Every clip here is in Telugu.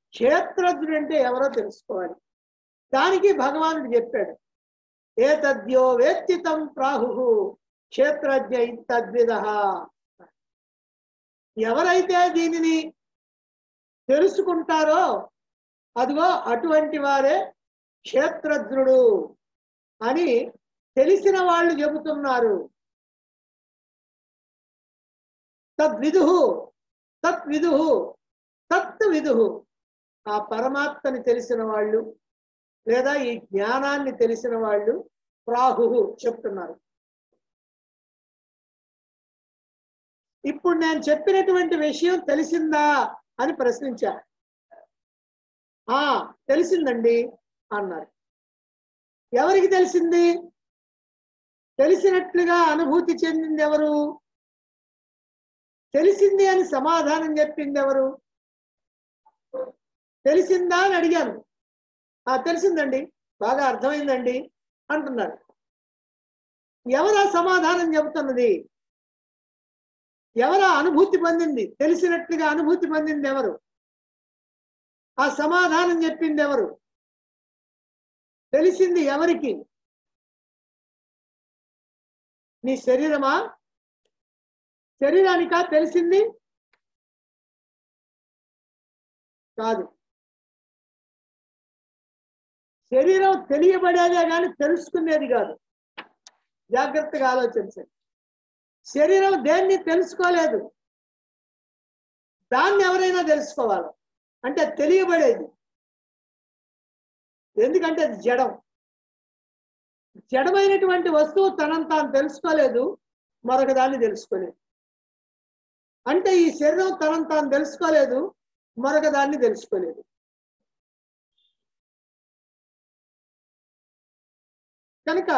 క్షేత్రజ్ఞుడు అంటే ఎవరో తెలుసుకోవాలి దానికి భగవానుడు చెప్పాడు ఏ తద్యో వేత్తితం ప్రాహు క్షేత్రజ్ఞ తద్విధ ఎవరైతే దీనిని తెలుసుకుంటారో అదిగో అటువంటి వారే క్షేత్రజ్ఞుడు అని తెలిసిన వాళ్ళు చెబుతున్నారు తద్విదు తత్విదు తత్ విదు ఆ పరమాత్మని తెలిసిన వాళ్ళు లేదా ఈ జ్ఞానాన్ని తెలిసిన వాళ్ళు ప్రాహు చెప్తున్నారు ఇప్పుడు నేను చెప్పినటువంటి విషయం తెలిసిందా అని ప్రశ్నించా ఆ తెలిసిందండి అన్నారు ఎవరికి తెలిసింది తెలిసినట్లుగా అనుభూతి చెందింది ఎవరు తెలిసింది అని సమాధానం చెప్పింది ఎవరు తెలిసిందా అని అడిగాను ఆ తెలిసిందండి బాగా అర్థమైందండి అంటున్నారు ఎవరా సమాధానం చెబుతున్నది ఎవరా అనుభూతి పొందింది తెలిసినట్లుగా అనుభూతి పొందింది ఎవరు ఆ సమాధానం చెప్పింది ఎవరు తెలిసింది ఎవరికి నీ శరీరమా శరీరానికా తెలిసింది కాదు శరీరం తెలియబడేదే కానీ తెలుసుకునేది కాదు జాగ్రత్తగా ఆలోచించండి శరీరం దేన్ని తెలుసుకోలేదు దాన్ని ఎవరైనా తెలుసుకోవాలి అంటే తెలియబడేది ఎందుకంటే అది జడం జడమైనటువంటి వస్తువు తనను తాను తెలుసుకోలేదు మరొక దాన్ని తెలుసుకోలేదు అంటే ఈ శరీరం తనను తాను తెలుసుకోలేదు మరొక దాన్ని తెలుసుకోలేదు కనుక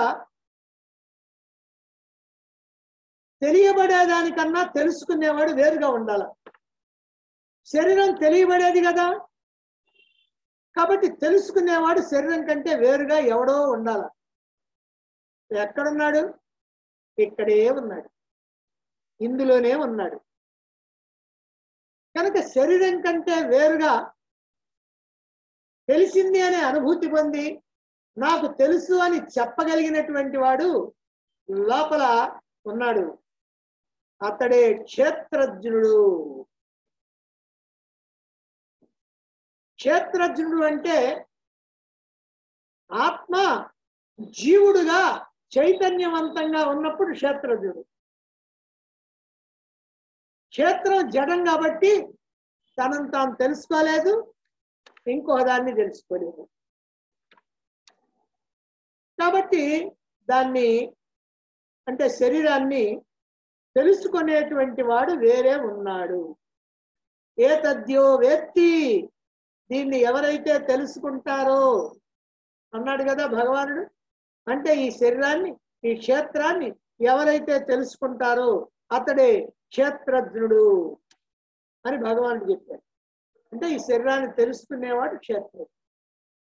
తెలియబడేదానికన్నా తెలుసుకునేవాడు వేరుగా ఉండాలి శరీరం తెలియబడేది కదా కాబట్టి తెలుసుకునేవాడు శరీరం కంటే వేరుగా ఎవడో ఉండాలి ఎక్కడున్నాడు ఇక్కడే ఉన్నాడు ఇందులోనే ఉన్నాడు కనుక శరీరం కంటే వేరుగా తెలిసింది అనే అనుభూతి పొంది నాకు తెలుసు అని చెప్పగలిగినటువంటి వాడు లోపల ఉన్నాడు అతడే క్షేత్రజ్ఞుడు క్షేత్రజ్ఞుడు అంటే ఆత్మ జీవుడుగా చైతన్యవంతంగా ఉన్నప్పుడు క్షేత్రజ్ఞుడు క్షేత్రం జడం కాబట్టి తనను తాను తెలుసుకోలేదు ఇంకో దాన్ని తెలుసుకోలేదు కాబట్టి దాన్ని అంటే శరీరాన్ని తెలుసుకునేటువంటి వాడు వేరే ఉన్నాడు ఏ తద్యో వేత్తి దీన్ని ఎవరైతే తెలుసుకుంటారో అన్నాడు కదా భగవానుడు అంటే ఈ శరీరాన్ని ఈ క్షేత్రాన్ని ఎవరైతే తెలుసుకుంటారో అతడే క్షేత్రజ్ఞుడు అని భగవానుడు చెప్పాడు అంటే ఈ శరీరాన్ని తెలుసుకునేవాడు క్షేత్రం